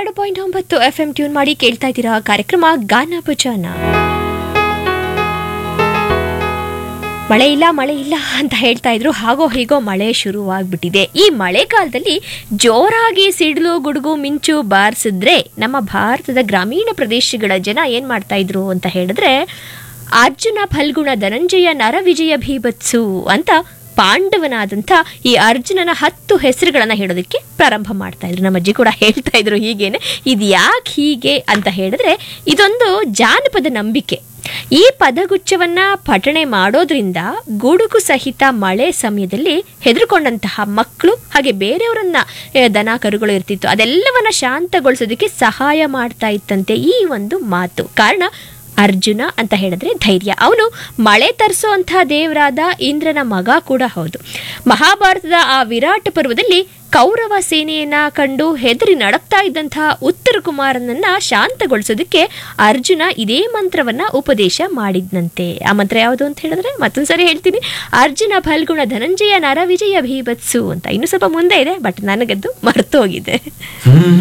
ಎರಡು ಪಾಯಿಂಟ್ ಒಂಬತ್ತು F M tune ಮಾಡಿ ಕೇಳ್ತಾ ಇದ್ದೀರಾ ಕಾರ್ಯಕ್ರಮ ಗಾನ ಭಜಾನ ಮಳೆ ಇಲ್ಲ ಮಳೆ ಇಲ್ಲ ಅಂತ ಹೇಳ್ತಾ ಇದ್ರು ಹಾಗೋ ಹೀಗೋ ಮಳೆ ಶುರುವಾಗ್ಬಿಟ್ಟಿದೆ ಈ ಮಳೆಗಾಲದಲ್ಲಿ ಜೋರಾಗಿ ಸಿಡಿಲು ಗುಡುಗು ಮಿಂಚು ಬಾರಿಸಿದ್ರೆ ನಮ್ಮ ಭಾರತದ ಗ್ರಾಮೀಣ ಪ್ರದೇಶಗಳ ಜನ ಏನ್ ಮಾಡ್ತಾ ಇದ್ರು ಅಂತ ಹೇಳಿದ್ರೆ ಅರ್ಜುನ ಫಲ್ಗುಣ ಧನಂಜಯ ನರವಿಜಯ ಭೀಭತ್ಸು ಅಂತ ಪಾಂಡವನಾದಂಥ ಈ ಅರ್ಜುನನ ಹತ್ತು ಹೆಸರುಗಳನ್ನ ಹೇಳೋದಕ್ಕೆ ಪ್ರಾರಂಭ ಮಾಡ್ತಾ ಇದ್ರು ನಮ್ಮ ಅಜ್ಜಿ ಕೂಡ ಹೇಳ್ತಾ ಇದ್ರು ಹೀಗೇನೆ ಇದು ಯಾಕೆ ಹೀಗೆ ಅಂತ ಹೇಳಿದ್ರೆ ಇದೊಂದು ಜಾನಪದ ನಂಬಿಕೆ ಈ ಪದಗುಚ್ಛವನ್ನ ಪಠಣೆ ಮಾಡೋದ್ರಿಂದ ಗುಡುಗು ಸಹಿತ ಮಳೆ ಸಮಯದಲ್ಲಿ ಹೆದರ್ಕೊಂಡಂತಹ ಮಕ್ಕಳು ಹಾಗೆ ಬೇರೆಯವರನ್ನ ಏ, ದನ ಕರುಗಳು ಇರ್ತಿತ್ತು ಅದೆಲ್ಲವನ್ನ ಶಾಂತಗೊಳಿಸೋದಕ್ಕೆ ಸಹಾಯ ಮಾಡ್ತಾ ಇತ್ತಂತೆ ಈ ಒಂದು ಮಾತು ಕಾರಣ ಅರ್ಜುನ ಅಂತ ಹೇಳಿದ್ರೆ ಧೈರ್ಯ ಅವನು ಮಳೆ ತರಿಸೋಂಥ ದೇವರಾದ ಇಂದ್ರನ ಮಗ ಕೂಡ ಹೌದು ಮಹಾಭಾರತದ ಆ ವಿರಾಟ ಪರ್ವದಲ್ಲಿ ಕೌರವ ಸೇನೆಯನ್ನ ಕಂಡು ಹೆದರಿ ನಡಕ್ತಾ ಇದ್ದಂತಹ ಉತ್ತರ ಕುಮಾರನನ್ನ ಶಾಂತಗೊಳಿಸೋದಕ್ಕೆ ಅರ್ಜುನ ಇದೇ ಮಂತ್ರವನ್ನ ಉಪದೇಶ ಮಾಡಿದ್ನಂತೆ ಆ ಮಂತ್ರ ಯಾವುದು ಅಂತ ಹೇಳಿದ್ರೆ ಮತ್ತೊಂದ್ಸರಿ ಹೇಳ್ತೀನಿ ಅರ್ಜುನ ಫಲ್ಗುಣ ಧನಂಜಯ ನರ ವಿಜಯ ಭೀಭತ್ಸು ಅಂತ ಇನ್ನು ಸ್ವಲ್ಪ ಮುಂದೆ ಇದೆ ಬಟ್ ನನಗದ್ದು ಮರ್ತೋಗಿದೆ